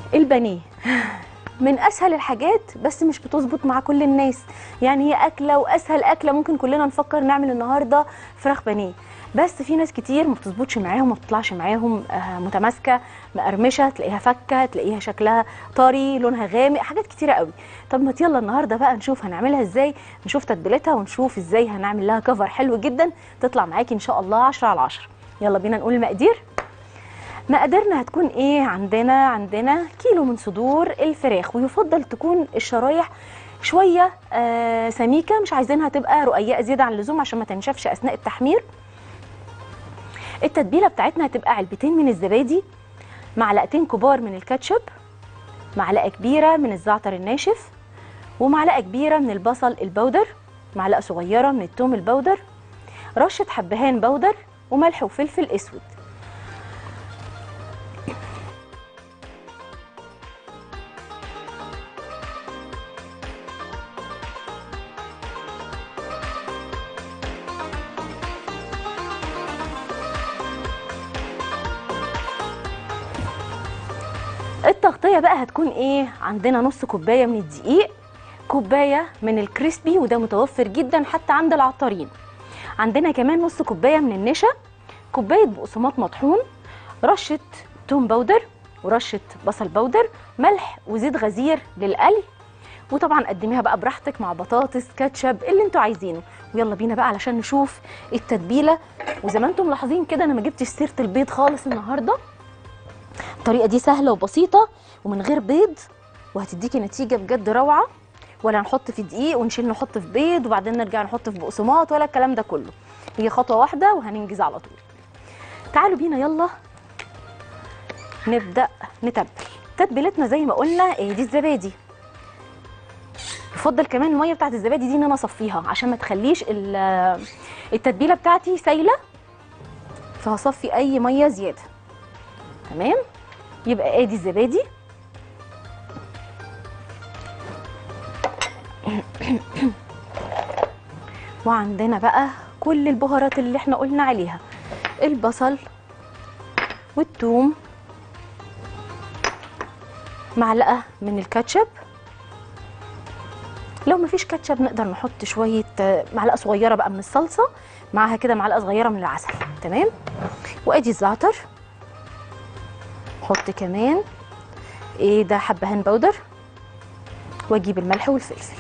البانيه من اسهل الحاجات بس مش بتظبط مع كل الناس يعني هي اكله واسهل اكله ممكن كلنا نفكر نعمل النهارده فراخ بانيه بس في ناس كتير ما بتظبطش معاهم ما بتطلعش معاهم آه، متماسكه مقرمشه تلاقيها فكه تلاقيها شكلها طري لونها غامق حاجات كتيره قوي طب ما يلا النهارده بقى نشوف هنعملها ازاي نشوف تتبيلتها ونشوف ازاي هنعمل لها كفر حلو جدا تطلع معاكي ان شاء الله 10 على 10 يلا بينا نقول المقادير مقاديرنا هتكون ايه عندنا عندنا كيلو من صدور الفراخ ويفضل تكون الشرايح شويه آه سميكه مش عايزينها تبقى رقيقه زياده عن اللزوم عشان ما تنشفش اثناء التحمير التتبيله بتاعتنا هتبقى علبتين من الزبادي معلقتين كبار من الكاتشب معلقه كبيره من الزعتر الناشف ومعلقه كبيره من البصل البودر معلقه صغيره من الثوم البودر رشه حبهان بودر وملح وفلفل اسود التغطيه بقى هتكون ايه عندنا نص كوبايه من الدقيق كوبايه من الكريسبي وده متوفر جدا حتى عند العطارين عندنا كمان نص كوبايه من النشا كوبايه بقسماط مطحون رشه توم بودر ورشه بصل بودر ملح وزيت غزير للقلي وطبعا قدميها بقى براحتك مع بطاطس كاتشب اللي انتوا عايزينه ويلا بينا بقى علشان نشوف التتبيله وزي ما انتم ملاحظين كده انا ما جبتش سيره البيض خالص النهارده الطريقه دي سهله وبسيطه ومن غير بيض وهتديكي نتيجه بجد روعه ولا نحط في دقيق ونشيل نحط في بيض وبعدين نرجع نحط في بقسماط ولا الكلام ده كله هي خطوه واحده وهننجز على طول تعالوا بينا يلا نبدا نتبل تتبيلتنا زي ما قلنا إيه دي الزبادي يفضل كمان الميه بتاعت الزبادي دي ان انا اصفيها عشان ما تخليش ال- التتبيله بتاعتي سايله فهصفي اي ميه زياده تمام يبقى ادي الزبادي وعندنا بقى كل البهارات اللي احنا قلنا عليها البصل والثوم معلقه من الكاتشب لو مفيش كاتشب نقدر نحط شويه آه، معلقه صغيره بقى من الصلصه معاها كده معلقه صغيره من العسل تمام وادي الزعتر حط كمان ايه ده حبهان بودر واجيب الملح والفلفل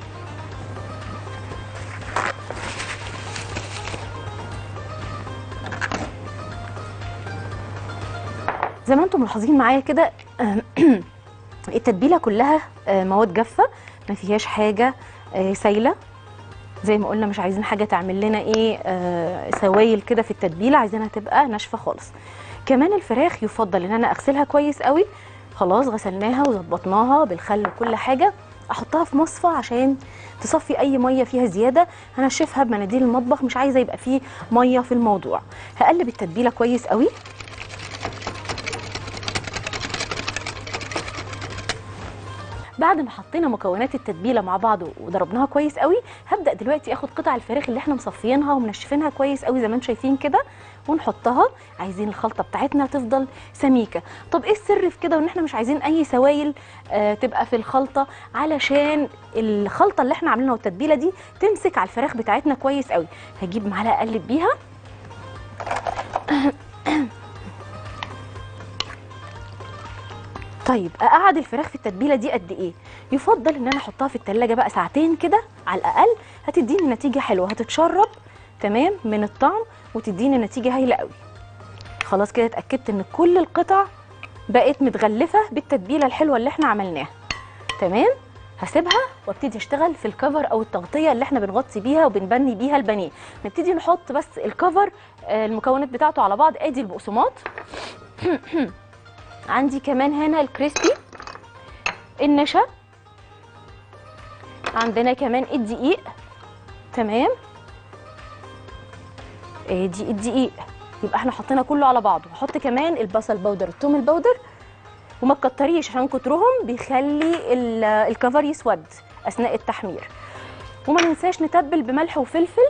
زي ما انتم ملاحظين معايا كده التتبيله كلها آه، مواد جافه ما فيهاش حاجه آه، سايله زي ما قلنا مش عايزين حاجه تعمل لنا ايه آه، سوائل كده في التتبيله عايزينها تبقى ناشفه خالص كمان الفراخ يفضل ان انا اغسلها كويس قوي خلاص غسلناها وظبطناها بالخل وكل حاجه احطها في مصفى عشان تصفي اي ميه فيها زياده هنشفها بمناديل المطبخ مش عايزه يبقى فيه ميه في الموضوع هقلب التتبيله كويس قوي بعد ما حطينا مكونات التتبيله مع بعض وضربناها كويس قوي هبدا دلوقتي اخد قطع الفراخ اللي احنا مصفيينها ومنشفينها كويس قوي زي ما انتم شايفين كده ونحطها عايزين الخلطه بتاعتنا تفضل سميكه طب ايه السر في كده وان احنا مش عايزين اي سوائل آه تبقى في الخلطه علشان الخلطه اللي احنا عاملينها والتتبيله دي تمسك على الفراخ بتاعتنا كويس قوي هجيب معلقه اقلب بيها طيب اقعد الفراخ في التتبيله دي قد ايه يفضل ان انا احطها في التلاجة بقى ساعتين كده على الاقل هتديني نتيجه حلوه هتتشرب تمام من الطعم وتديني نتيجه هايله قوي خلاص كده اتاكدت ان كل القطع بقت متغلفه بالتتبيله الحلوه اللي احنا عملناها تمام هسيبها وابتدي اشتغل في الكفر او التغطيه اللي احنا بنغطي بيها وبنبني بيها البانيه نبتدي نحط بس الكفر آه، المكونات بتاعته على بعض ادي البقسماط عندي كمان هنا الكريسبي النشا عندنا كمان الدقيق تمام ادي الدقيق يبقى احنا حطينا كله على بعضه هحط كمان البصل بودر الثوم البودر وما تكتريش عشان كترهم بيخلي ال- الكفر يسود اثناء التحمير وما ننساش نتبل بملح وفلفل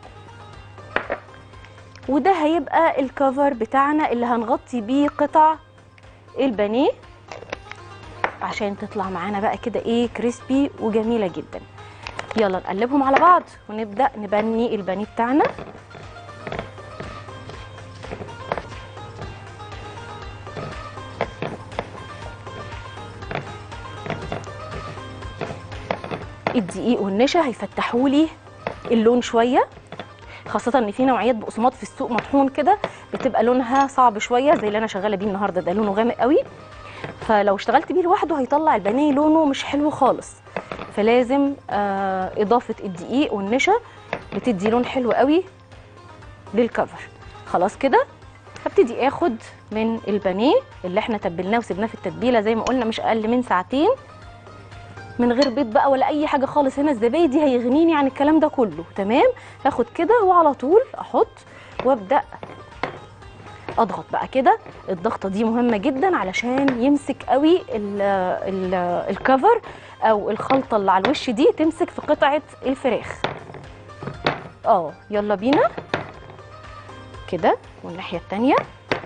وده هيبقى الكفر بتاعنا اللي هنغطي بيه قطع البانيه عشان تطلع معانا بقى كده ايه كريسبي وجميله جدا يلا نقلبهم على بعض ونبدا نبني البانيه بتاعنا الدقيق والنشا هيفتحوا لي اللون شويه خاصة ان في نوعيات بقسماط في السوق مطحون كده بتبقى لونها صعب شوية زي اللي انا شغالة بيه النهارده ده لونه غامق قوي فلو اشتغلت بيه لوحده هيطلع البانيه لونه مش حلو خالص فلازم آه اضافة الدقيق والنشا بتدي لون حلو قوي للكفر خلاص كده هبتدي اخد من البانيه اللي احنا تبلناه وسبناه في التتبيله زي ما قلنا مش اقل من ساعتين من غير بيض بقى ولا اي حاجه خالص هنا الزبادي هيغنيني عن الكلام ده كله تمام هاخد كده وعلى طول احط وابدا اضغط بقى كده الضغطه دي مهمه جدا علشان يمسك قوي ال ال الكفر او الخلطه اللي على الوش دي تمسك في قطعه الفراخ اه يلا بينا كده والناحيه التانيه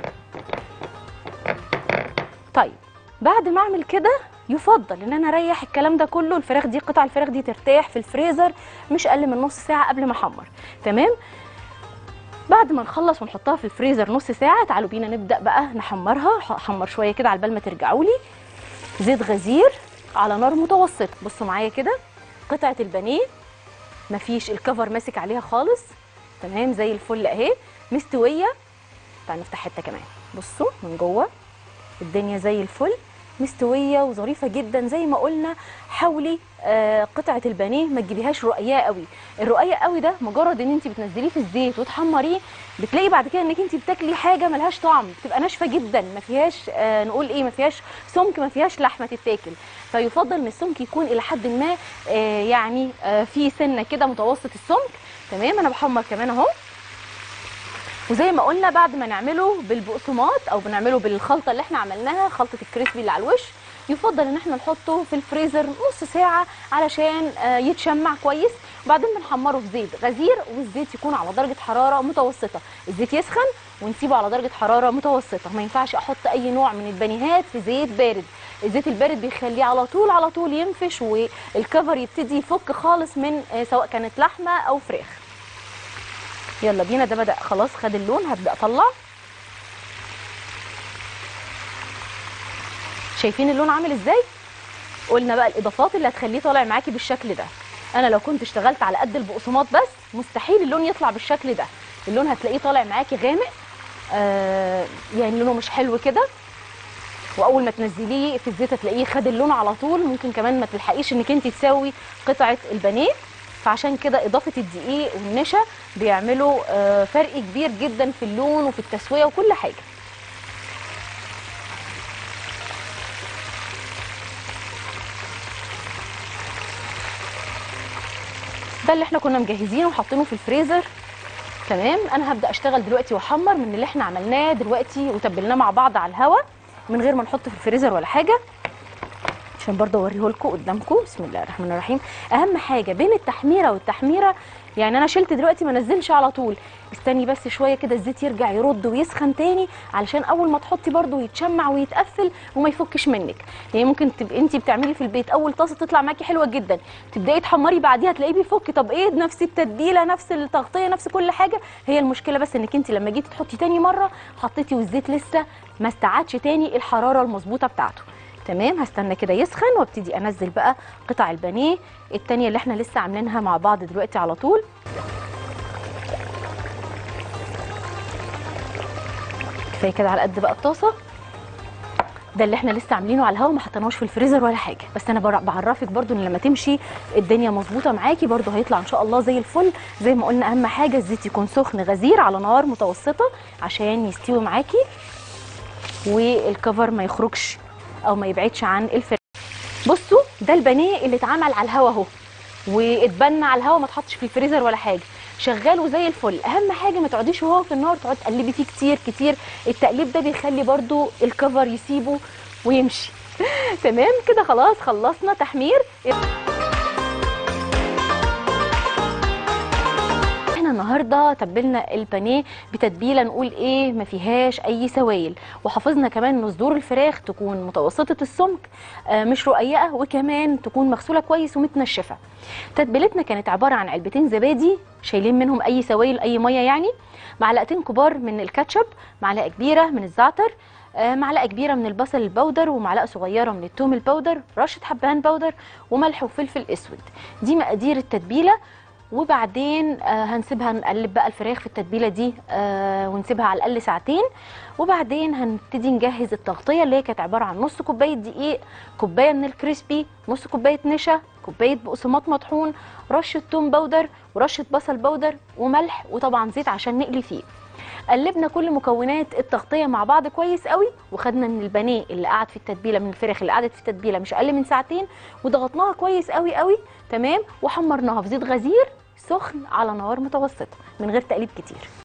طيب بعد ما اعمل كده يفضل ان انا اريح الكلام ده كله الفراخ دي قطع الفراخ دي ترتاح في الفريزر مش اقل من نص ساعه قبل ما احمر تمام بعد ما نخلص ونحطها في الفريزر نص ساعه تعالوا بينا نبدا بقى نحمرها احمر شويه كده على بال ما ترجعوا لي زيت غزير على نار متوسطه بصوا معايا كده قطعه البانيه مفيش الكفر ماسك عليها خالص تمام زي الفل اهي مستويه تعالوا نفتح حته كمان بصوا من جوه الدنيا زي الفل مستويه وظريفه جدا زي ما قلنا حاولي آه قطعه البانيه ما تجيبيهاش رقيقه قوي الرقيق قوي ده مجرد ان انت بتنزليه في الزيت وتحمريه بتلاقي بعد كده انك انت بتاكلي حاجه ملهاش طعم بتبقى ناشفه جدا ما فيهاش آه نقول ايه ما فيهاش سمك ما فيهاش لحمه تتاكل فيفضل ان السمك يكون الى حد ما آه يعني آه في سنه كده متوسط السمك تمام انا بحمر كمان اهو وزي ما قلنا بعد ما نعمله بالبقسماط او بنعمله بالخلطه اللي احنا عملناها خلطه الكريسبي اللي على الوش يفضل ان احنا نحطه في الفريزر نص ساعه علشان يتشمع كويس وبعدين بنحمره في زيت غزير والزيت يكون على درجه حراره متوسطه الزيت يسخن ونسيبه على درجه حراره متوسطه ما ينفعش احط اي نوع من البانيهات في زيت بارد الزيت البارد بيخليه على طول على طول ينفش والكفر يبتدي يفك خالص من سواء كانت لحمه او فراخ يلا بينا ده بدأ خلاص خد اللون هبدأ اطلع شايفين اللون عامل ازاي قلنا بقى الاضافات اللي هتخليه طالع معاكي بالشكل ده انا لو كنت اشتغلت على قد البقسماط بس مستحيل اللون يطلع بالشكل ده اللون هتلاقيه طالع معاكي غامق آه يعني لونه مش حلو كده واول ما تنزليه في الزيت هتلاقيه خد اللون على طول ممكن كمان ما تلحقيش انك انت تسوي قطعه البانيه فعشان كده اضافه الدقيق والنشا بيعملوا آه فرق كبير جدا في اللون وفي التسويه وكل حاجه ده اللي احنا كنا مجهزينه وحاطينه في الفريزر تمام انا هبدا اشتغل دلوقتي واحمر من اللي احنا عملناه دلوقتي وتبلناه مع بعض على الهواء من غير ما نحطه في الفريزر ولا حاجه عشان برضه اوريه لكم قدامكم بسم الله الرحمن الرحيم اهم حاجه بين التحميره والتحميره يعني انا شلت دلوقتي ما نزلش على طول استني بس شويه كده الزيت يرجع يرد ويسخن تاني علشان اول ما تحطي برضه يتشمع ويتقفل وما يفكش منك يعني ممكن تبقي انت بتعملي في البيت اول طاسه تطلع معاكي حلوه جدا تبداي تحمري بعديها تلاقيه بيفك طب ايه نفس التتبيله نفس التغطيه نفس كل حاجه هي المشكله بس انك انت لما جيتي تحطي تاني مره حطيتي والزيت لسه ما استعادش تاني الحراره المظبوطه بتاعته تمام هستنى كده يسخن وابتدي انزل بقى قطع البانيه التانية اللي احنا لسه عاملينها مع بعض دلوقتي على طول كفايه كده على قد بقى الطاسه ده اللي احنا لسه عاملينه على الهواء ما حطيناهوش في الفريزر ولا حاجه بس انا بعرفك برضو ان لما تمشي الدنيا مظبوطه معاكي برضو هيطلع ان شاء الله زي الفل زي ما قلنا اهم حاجه الزيت يكون سخن غزير على نار متوسطه عشان يستوي معاكي والكفر ما يخرجش او ما يبعدش عن الفراخ بصوا ده البانيه اللي اتعمل على الهوا اهو واتبنى على الهوا ما اتحطش في الفريزر ولا حاجه شغال وزي الفل اهم حاجه ما تقعديش وهو في النار تقعدي تقلبي فيه كتير كتير التقليب ده بيخلي برضو الكفر يسيبه ويمشي تمام كده خلاص خلصنا تحمير احنا النهارده تبلنا البانيه بتتبيله نقول ايه ما فيهاش اي سوائل وحافظنا كمان ان صدور الفراخ تكون متوسطه السمك آه، مش رقيقه وكمان تكون مغسوله كويس ومتنشفه تتبيلتنا كانت عباره عن علبتين زبادي شايلين منهم اي سوائل اي ميه يعني معلقتين كبار من الكاتشب معلقه كبيره من الزعتر آه، معلقه كبيره من البصل البودر ومعلقه صغيره من الثوم البودر رشه حبهان بودر وملح وفلفل اسود دي مقادير التتبيله وبعدين آه، هنسيبها نقلب بقى الفراخ في التتبيله دي آه، ونسيبها على الاقل ساعتين وبعدين هنبتدي نجهز التغطيه اللي هي كانت عباره عن نص كوبايه دقيق كوبايه من الكريسبي نص كوبايه نشا كوبايه بقسماط مطحون رشه توم بودر ورشه بصل بودر وملح وطبعا زيت عشان نقلي فيه قلبنا كل مكونات التغطيه مع بعض كويس قوي وخدنا من البانيه اللي قعد في التتبيله من الفراخ اللي قعدت في التتبيله مش اقل من ساعتين وضغطناها كويس قوي قوي تمام وحمرناها في زيت غزير سخن على نار متوسطه من غير تقليب كتير